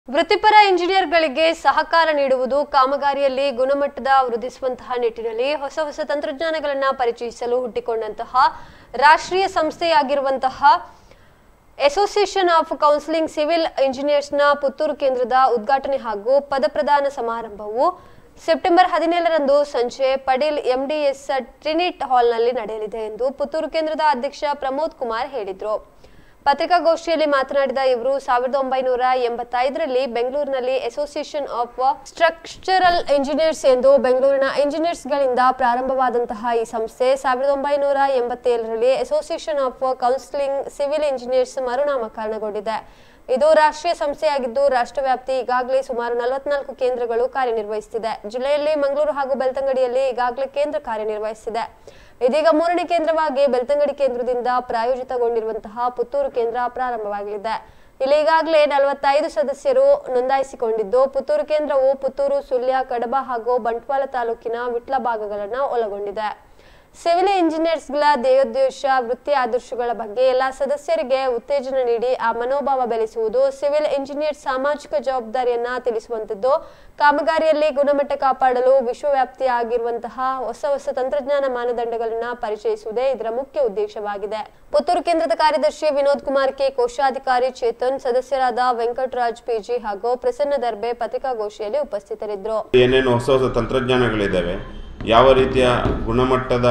ವೃತ್ತಿಪರ ಇಂಜಿನಿಯರ್ಗಳಿಗೆ ಸಹಕಾರ ನೀಡುವುದು ಕಾಮಗಾರಿಯಲ್ಲಿ ಗುಣಮಟ್ಟದ ವೃದ್ಧಿಸುವಂತಹ ನಿಟ್ಟಿನಲ್ಲಿ ಹೊಸ ಹೊಸ ತಂತ್ರಜ್ಞಾನಗಳನ್ನು ಪರಿಚಯಿಸಲು ಹುಟ್ಟಿಕೊಂಡಂತಹ ರಾಷ್ಟ್ರೀಯ ಸಂಸ್ಥೆಯಾಗಿರುವಂತಹ ಅಸೋಸಿಯೇಷನ್ ಆಫ್ ಕೌನ್ಸಿಲಿಂಗ್ ಸಿವಿಲ್ ಇಂಜಿನಿಯರ್ಸ್ನ ಪುತ್ತೂರು ಕೇಂದ್ರದ ಉದ್ಘಾಟನೆ ಹಾಗೂ ಪದಪ್ರದಾನ ಸಮಾರಂಭವು ಸೆಪ್ಟೆಂಬರ್ ಹದಿನೇಳರಂದು ಸಂಜೆ ಪಡೀಲ್ ಎಂಡಿಎಸ್ ಟ್ರಿನಿಟ್ ಹಾಲ್ನಲ್ಲಿ ನಡೆಯಲಿದೆ ಎಂದು ಪುತ್ತೂರು ಕೇಂದ್ರದ ಅಧ್ಯಕ್ಷ ಪ್ರಮೋದ್ ಕುಮಾರ್ ಹೇಳಿದರು ಪತ್ರಿಕಾಗೋಷ್ಠಿಯಲ್ಲಿ ಮಾತನಾಡಿದ ಇವರು ಸಾವಿರದ ಒಂಬೈನೂರ ಎಂಬತ್ತೈದರಲ್ಲಿ ಬೆಂಗಳೂರಿನಲ್ಲಿ ಅಸೋಸಿಯೇಷನ್ ಆಫ್ ಸ್ಟ್ರಕ್ಚರಲ್ ಇಂಜಿನಿಯರ್ಸ್ ಎಂದು ಬೆಂಗಳೂರಿನ ಇಂಜಿನಿಯರ್ಸ್ಗಳಿಂದ ಪ್ರಾರಂಭವಾದಂತಹ ಈ ಸಂಸ್ಥೆ ಸಾವಿರದ ಒಂಬೈನೂರ ಎಂಬತ್ತೇಳರಲ್ಲಿ association of counselling civil engineers ಮರುನಾಮಕರಣಗೊಂಡಿದೆ ಇದು ರಾಷ್ಟ್ರೀಯ ಸಂಸ್ಥೆಯಾಗಿದ್ದು ರಾಷ್ಟ್ರವ್ಯಾಪ್ತಿ ಈಗಾಗಲೇ ಸುಮಾರು ನಲವತ್ನಾಲ್ಕು ಕೇಂದ್ರಗಳು ಕಾರ್ಯನಿರ್ವಹಿಸುತ್ತಿದೆ ಜಿಲ್ಲೆಯಲ್ಲಿ ಮಂಗಳೂರು ಹಾಗೂ ಬೆಳ್ತಂಗಡಿಯಲ್ಲಿ ಈಗಾಗಲೇ ಕೇಂದ್ರ ಕಾರ್ಯನಿರ್ವಹಿಸುತ್ತಿದೆ ಇದೀಗ ಮೂರನೇ ಕೇಂದ್ರವಾಗಿ ಬೆಳ್ತಂಗಡಿ ಕೇಂದ್ರದಿಂದ ಪ್ರಾಯೋಜಿತಗೊಂಡಿರುವಂತಹ ಪುತ್ತೂರು ಕೇಂದ್ರ ಪ್ರಾರಂಭವಾಗಲಿದೆ ಇಲ್ಲಿ ಈಗಾಗಲೇ ನಲವತ್ತೈದು ಸದಸ್ಯರು ನೋಂದಾಯಿಸಿಕೊಂಡಿದ್ದು ಪುತ್ತೂರು ಕೇಂದ್ರವು ಪುತ್ತೂರು ಸುಳ್ಯ ಕಡಬ ಹಾಗೂ ಬಂಟ್ವಾಳ ತಾಲೂಕಿನ ವಿಟ್ಲ ಭಾಗಗಳನ್ನು ಒಳಗೊಂಡಿದೆ ಸಿವಿಲ್ ಇಂಜಿನಿಯರ್ಸ್ಗಳ ಧ್ಯೇಯೋದ್ದೇಶ ವೃತ್ತಿ ಆದರ್ಶಗಳ ಬಗ್ಗೆ ಎಲ್ಲ ಸದಸ್ಯರಿಗೆ ಉತ್ತೇಜನ ನೀಡಿ ಆ ಮನೋಭಾವ ಬೆಳೆಸುವುದು ಸಿವಿಲ್ ಇಂಜಿನಿಯರ್ ಸಾಮಾಜಿಕ ಜವಾಬ್ದಾರಿಯನ್ನ ತಿಳಿಸುವಂತದ್ದು ಕಾಮಗಾರಿಯಲ್ಲಿ ಗುಣಮಟ್ಟ ಕಾಪಾಡಲು ವಿಶ್ವವ್ಯಾಪ್ತಿ ಆಗಿರುವಂತಹ ಹೊಸ ಹೊಸ ತಂತ್ರಜ್ಞಾನ ಮಾನದಂಡಗಳನ್ನ ಪರಿಚಯಿಸುವುದೇ ಇದರ ಮುಖ್ಯ ಉದ್ದೇಶವಾಗಿದೆ ಪುತ್ತೂರು ಕೇಂದ್ರದ ಕಾರ್ಯದರ್ಶಿ ವಿನೋದ್ ಕುಮಾರ್ ಕೆ ಕೋಶಾಧಿಕಾರಿ ಚೇತನ್ ಸದಸ್ಯರಾದ ವೆಂಕಟರಾಜ್ ಪಿಜಿ ಹಾಗೂ ಪ್ರಸನ್ನ ದರ್ಬೆ ಪತ್ರಿಕಾಗೋಷ್ಠಿಯಲ್ಲಿ ಉಪಸ್ಥಿತರಿದ್ದರು ಏನೇನು ಹೊಸ ಹೊಸ ತಂತ್ರಜ್ಞಾನಗಳಿದ್ದಾವೆ ಯಾವ ರೀತಿಯ ಗುಣಮಟ್ಟದ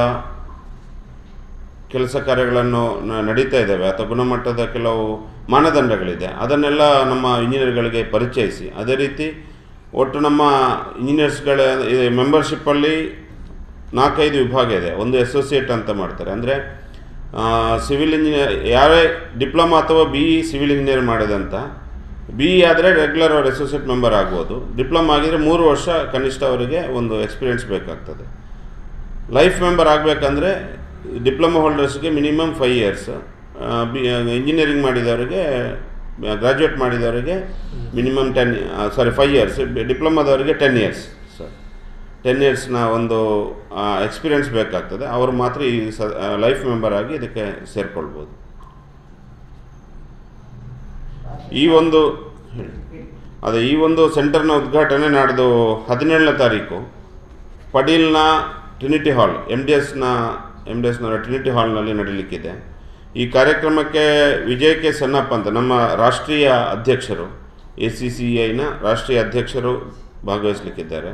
ಕೆಲಸ ಕಾರ್ಯಗಳನ್ನು ನ- ನಡೀತಾ ಇದ್ದಾವೆ ಅಥವಾ ಗುಣಮಟ್ಟದ ಕೆಲವು ಮಾನದಂಡಗಳಿದೆ ಅದನ್ನೆಲ್ಲ ನಮ್ಮ ಇಂಜಿನಿಯರ್ಗಳಿಗೆ ಪರಿಚಯಿಸಿ ಅದೇ ರೀತಿ ಒಟ್ಟು ನಮ್ಮ ಇಂಜಿನಿಯರ್ಸ್ಗಳ ಮೆಂಬರ್ಶಿಪ್ಪಲ್ಲಿ ನಾಲ್ಕೈದು ವಿಭಾಗ ಇದೆ ಒಂದು ಅಸೋಸಿಯೇಟ್ ಅಂತ ಮಾಡ್ತಾರೆ ಅಂದರೆ ಸಿವಿಲ್ ಇಂಜಿನಿಯರ್ ಯಾರೇ ಡಿಪ್ಲೊಮಾ ಅಥವಾ ಬಿ ಇ ಸಿವಿಲ್ ಇಂಜಿನಿಯರ್ ಮಾಡಿದಂಥ ಬಿ ಇ ಆದರೆ ರೆಗ್ಯುಲರ್ ಅವ್ರ ಅಸೋಸಿಯೇಟ್ ಮೆಂಬರ್ ಆಗ್ಬೋದು ಡಿಪ್ಲೊಮಾ ಆಗಿದ್ರೆ ಮೂರು ವರ್ಷ ಕನಿಷ್ಠ ಅವರಿಗೆ ಒಂದು ಎಕ್ಸ್ಪೀರಿಯನ್ಸ್ ಬೇಕಾಗ್ತದೆ ಲೈಫ್ ಮೆಂಬರ್ ಆಗಬೇಕಂದ್ರೆ ಡಿಪ್ಲೊಮಾ ಹೋಲ್ಡರ್ಸ್ಗೆ minimum five years B engineering ಮಾಡಿದವರಿಗೆ ಗ್ರ್ಯಾಜುಯೇಟ್ ಮಾಡಿದವರಿಗೆ minimum ten sorry five years ಡಿಪ್ಲೊಮಾದವರಿಗೆ ಟೆನ್ ಇಯರ್ಸ್ ಸರ್ ಟೆನ್ ಇಯರ್ಸ್ನ ಒಂದು ಎಕ್ಸ್ಪೀರಿಯನ್ಸ್ ಬೇಕಾಗ್ತದೆ ಅವರು ಮಾತ್ರ ಈ ಸ ಲೈಫ್ ಮೆಂಬರ್ ಆಗಿ ಇದಕ್ಕೆ ಸೇರಿಕೊಳ್ಬೋದು ಈ ಒಂದು ಅದೇ ಈ ಒಂದು ಸೆಂಟರ್ನ ಉದ್ಘಾಟನೆ ನಾಡ್ದು ಹದಿನೇಳನೇ ತಾರೀಕು ಪಡೀಲ್ನ ಟ್ರಿನಿಟಿ ಹಾಲ್ ಎಮ್ ಡಿ ಎಸ್ನ ಎಮ್ ಡಿ ಎಸ್ನ ಟ್ರಿನಿಟಿ ಹಾಲ್ನಲ್ಲಿ ನಡೀಲಿಕ್ಕಿದೆ ಈ ಕಾರ್ಯಕ್ರಮಕ್ಕೆ ವಿಜಯ್ ಕೆ ಸನ್ನಪ್ಪ ಅಂತ ನಮ್ಮ ರಾಷ್ಟ್ರೀಯ ಅಧ್ಯಕ್ಷರು ಎ ಸಿ ಸಿ ಐನ ರಾಷ್ಟ್ರೀಯ ಅಧ್ಯಕ್ಷರು ಭಾಗವಹಿಸಲಿಕ್ಕಿದ್ದಾರೆ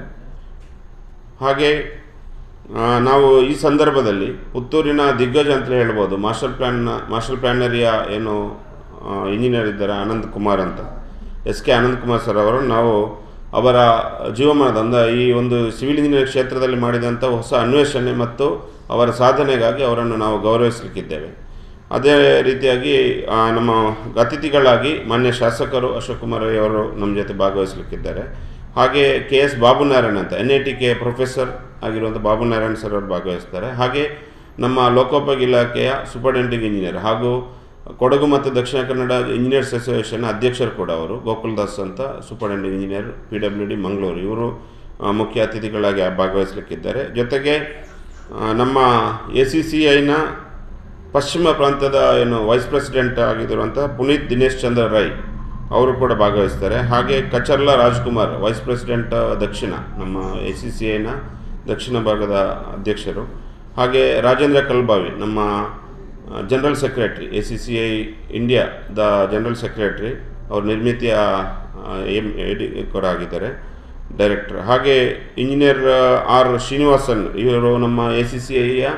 ಹಾಗೆ ಆ, ನಾವು ಈ ಸಂದರ್ಭದಲ್ಲಿ ಪುತ್ತೂರಿನ ದಿಗ್ಗಜ ಅಂತ ಹೇಳ್ಬೋದು ಮಾಸ್ಟರ್ ಪ್ಲ್ಯಾನ್ನ ಮಾಸ್ಟರ್ ಪ್ಲ್ಯಾನರಿಯ ಏನು ಇಂಜಿನಿಯರ್ ಇದ್ದಾರೆ ಆನಂದ್ ಕುಮಾರ್ ಅಂತ S K Anand Kumar sir ಅವರು ನಾವು ಅವರ ಜೀವಮಾನದ ಅಂದ ಈ ಒಂದು ಸಿವಿಲ್ ಇಂಜಿನಿಯರಿಂಗ್ ಕ್ಷೇತ್ರದಲ್ಲಿ ಮಾಡಿದಂಥ ಹೊಸ ಅನ್ವೇಷಣೆ ಮತ್ತು ಅವರ ಸಾಧನೆಗಾಗಿ ಅವರನ್ನು ನಾವು ಗೌರವಿಸಲಿಕ್ಕಿದ್ದೇವೆ ಅದೇ ರೀತಿಯಾಗಿ ಆ, ನಮ್ಮ ಅತಿಥಿಗಳಾಗಿ ಮಾನ್ಯ ಶಾಸಕರು ಅಶೋಕ್ ಕುಮಾರ್ ರೈ ಅವರು ನಮ್ಮ ಜೊತೆ ಭಾಗವಹಿಸಲಿಕ್ಕಿದ್ದಾರೆ ಹಾಗೆ ಕೆ ಎಸ್ ಬಾಬುನಾರಾಯಣ್ ಅಂತ N I T K professor ಆಗಿರುವಂಥ ಬಾಬುನಾರಾಯಣ್ ಸರ್ ಅವರು ಭಾಗವಹಿಸ್ತಾರೆ ಹಾಗೆ ನಮ್ಮ ಲೋಕೋಪಯೋಗಿ ಇಲಾಖೆಯ ಸೂಪರ್ಡೆಂಟಿಂಗ್ ಇಂಜಿನಿಯರ್ ಹಾಗೂ ಕೊಡಗು ಮತ್ತು ದಕ್ಷಿಣ ಕನ್ನಡ ಇಂಜಿನಿಯರ್ಸ್ ಅಸೋಸಿಯೇಷನ್ ಅಧ್ಯಕ್ಷರು ಕೂಡ ಅವರು ಗೋಕುಲ್ ದಾಸ್ ಅಂತ superintending engineer P W D Mangaluru ಇವರು ಆ, ಮುಖ್ಯ ಅತಿಥಿಗಳಾಗಿ ಭಾಗವಹಿಸಲಿಕ್ಕಿದ್ದಾರೆ ಜೊತೆಗೆ ಆ, ನಮ್ಮ ಎ ಸಿ ಸಿ ಐನ ಪಶ್ಚಿಮ ಪ್ರಾಂತ್ಯದ ಏನು ವೈಸ್ ಪ್ರೆಸಿಡೆಂಟ್ ಆಗಿರುವಂಥ ಪುನೀತ್ ದಿನೇಶ್ ಚಂದ್ರ ರೈ ಅವರು ಕೂಡ ಭಾಗವಹಿಸ್ತಾರೆ ಹಾಗೆ ಕಚರ್ಲ ರಾಜ್ಕುಮಾರ್ ವೈಸ್ ಪ್ರೆಸಿಡೆಂಟ್ ದಕ್ಷಿಣ ನಮ್ಮ ಎ ಸಿ ಸಿ ಐನ ದಕ್ಷಿಣ ಭಾಗದ ಅಧ್ಯಕ್ಷರು ಹಾಗೆ ರಾಜೇಂದ್ರ ಕಲ್ಬಾವಿ ನಮ್ಮ general secretary A C C I ಇಂಡಿಯಾದ ಜನರಲ್ ಸೆಕ್ರೆಟ್ರಿ ಅವರು ನಿರ್ಮಿತಿಯ ಎಮ್ ಎಡಿ ಕೂಡ ಆಗಿದ್ದಾರೆ ಡೈರೆಕ್ಟರ್ ಹಾಗೆ ಇಂಜಿನಿಯರ್ ಆರ್ ಶ್ರೀನಿವಾಸನ್ ಇವರು ನಮ್ಮ ಎ ಸಿ ಸಿ ಐಯ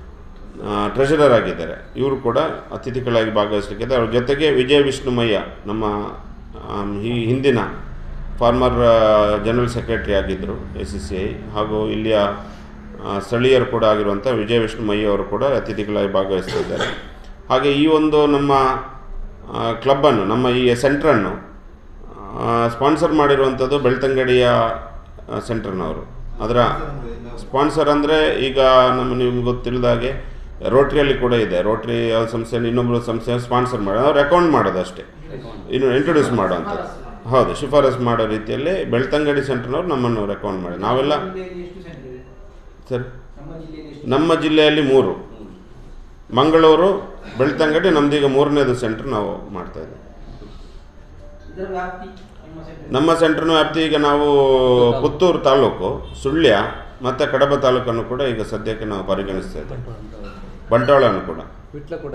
ಟ್ರೆಷರರ್ ಆಗಿದ್ದಾರೆ ಇವರು ಕೂಡ ಅತಿಥಿಗಳಾಗಿ ಭಾಗವಹಿಸಲಿಕ್ಕಿದ್ದಾರೆ ಅವ್ರ ಜೊತೆಗೆ ವಿಜಯ ವಿಷ್ಣುಮಯ್ಯ ನಮ್ಮ ಆಮ್, ಈ ಹಿಂದಿನ ಫಾರ್ಮರ್ ಜನರಲ್ ಸೆಕ್ರೆಟರಿ ಆಗಿದ್ದರು ಎ ಸಿ ಸಿ ಐ ಹಾಗೂ ಇಲ್ಲಿಯ ಆ, ಸ್ಥಳೀಯರು ಕೂಡ ಆಗಿರುವಂಥ ವಿಜಯ ವಿಷ್ಣುಮಯ್ಯ ಅವರು ಕೂಡ ಅತಿಥಿಗಳಾಗಿ ಭಾಗವಹಿಸ್ತಿದ್ದಾರೆ ಹಾಗೆ ಈ ಒಂದು ನಮ್ಮ ಕ್ಲಬ್ಬನ್ನು ನಮ್ಮ ಈ ಸೆಂಟ್ರನ್ನು ಸ್ಪಾನ್ಸರ್ ಮಾಡಿರುವಂಥದ್ದು ಬೆಳ್ತಂಗಡಿಯ ಆ, ಸೆಂಟ್ರ್ನವರು ಅದರ ಸ್ಪಾನ್ಸರ್ ಅಂದರೆ ಈಗ ನಮ್ಮ ನಿಮ್ಗೆ ಗೊತ್ತಿಲ್ಲದ ಹಾಗೆ ರೋಟ್ರಿಯಲ್ಲಿ ಕೂಡ ಇದೆ ರೋಟ್ರಿ ಯಾವ ಸಂಸ್ಥೆ ಇನ್ನೊಬ್ಬರು ಸಂಸ್ಥೆ ಸ್ಪಾನ್ಸರ್ ಮಾಡೋದು ಅವ್ರು ಅಕೌಂಟ್ ಮಾಡೋದು ಅಷ್ಟೇ ಇನ್ನು ಇಂಟ್ರೊಡ್ಯೂಸ್ ಮಾಡೋವಂಥದ್ದು ಹೌದು ಶಿಫಾರಸ್ ಮಾಡೋ ರೀತಿಯಲ್ಲಿ ಬೆಳ್ತಂಗಡಿ ಸೆಂಟ್ರ್ನವ್ರು ನಮ್ಮನ್ನು ರೆಕಮೆಂಡ್ ಮಾಡಿ ನಾವೆಲ್ಲ ಸರ್ ನಮ್ಮ ಜಿಲ್ಲೆಯಲ್ಲಿ ಮೂರು ಮಂಗಳೂರು ಬೆಳ್ತಂಗಡಿ ನಮ್ದೀಗ ಮೂರನೇದು ಸೆಂಟ್ರ್ ನಾವು ಮಾಡ್ತಾ ಇದ್ದೀವಿ ಇದರ ವ್ಯಾಪ್ತಿ ನಮ್ಮ ಸೆಂಟ್ರ್ನ ವ್ಯಾಪ್ತಿ ಈಗ ನಾವು ಪುತ್ತೂರು ತಾಲೂಕು ಸುಳ್ಯ ಮತ್ತು ಕಡಬ ತಾಲೂಕನ್ನು ಕೂಡ ಈಗ ಸದ್ಯಕ್ಕೆ ನಾವು ಪರಿಗಣಿಸ್ತಾ ಇದ್ದೇವೆ ಬಂಟ್ವಾಳನ್ನು ಕೂಡ ವಿಟ್ಲ ಕೂಡ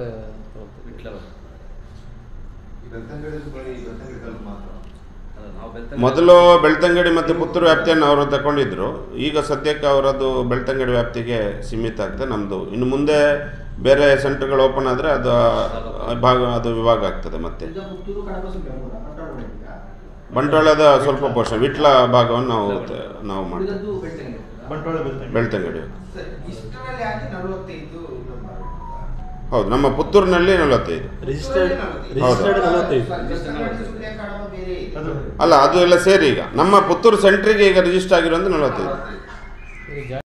ಮೊದಲು ಬೆಳ್ತಂಗಡಿ ಮತ್ತು ಪುತ್ತೂರು ವ್ಯಾಪ್ತಿಯನ್ನು ಅವರು ತಗೊಂಡಿದ್ರು ಈಗ ಸದ್ಯಕ್ಕೆ ಅವರದ್ದು ಬೆಳ್ತಂಗಡಿ ವ್ಯಾಪ್ತಿಗೆ ಸೀಮಿತ ಆಗ್ತದೆ ನಮ್ಮದು ಇನ್ನು ಮುಂದೆ ಬೇರೆ ಸೆಂಟರ್ಗಳು ಓಪನ್ ಆದರೆ ಅದು ಆ ಭಾಗ ಅದು ವಿಭಾಗ ಆಗ್ತದೆ ಮತ್ತೆ ಬಂಟ್ವಾಳದ ಸ್ವಲ್ಪ ಪೋರ್ಷನ್ ವಿಟ್ಲ ಭಾಗವನ್ನು ನಾವು ನಾವು ಮಾಡ್ತೇವೆ ಬಂಟ್ವಾಳ ಬೆಳ್ತಂಗಡಿ ಬೆಳ್ತಂಗಡಿ ಇಷ್ಟರಲ್ಲಿ ಯಾಕೆ ನಲವತ್ತೈದು ನಮ್ಮ ಹೌದು ನಮ್ಮ ಪುತ್ತೂರಿನಲ್ಲಿ ನಲವತ್ತೈದು ರಿಜಿಸ್ಟರ್ಡ್ ರಿಜಿಸ್ಟರ್ಡ್ ನಲವತ್ತೈದು ಸುಳ್ಯ ಕಡಬ ಬೇರೆ ಇದೆ. ಅದು ಅಲ್ಲ ಅದು ಎಲ್ಲ ಸೇರಿ ಈಗ ನಮ್ಮ ಪುತ್ತೂರು ಸೆಂಟ್ರಿಗೆ ಈಗ ರಿಜಿಸ್ಟರ್ ಆಗಿರೋದು ನಲವತ್ತೈದು ಈಗ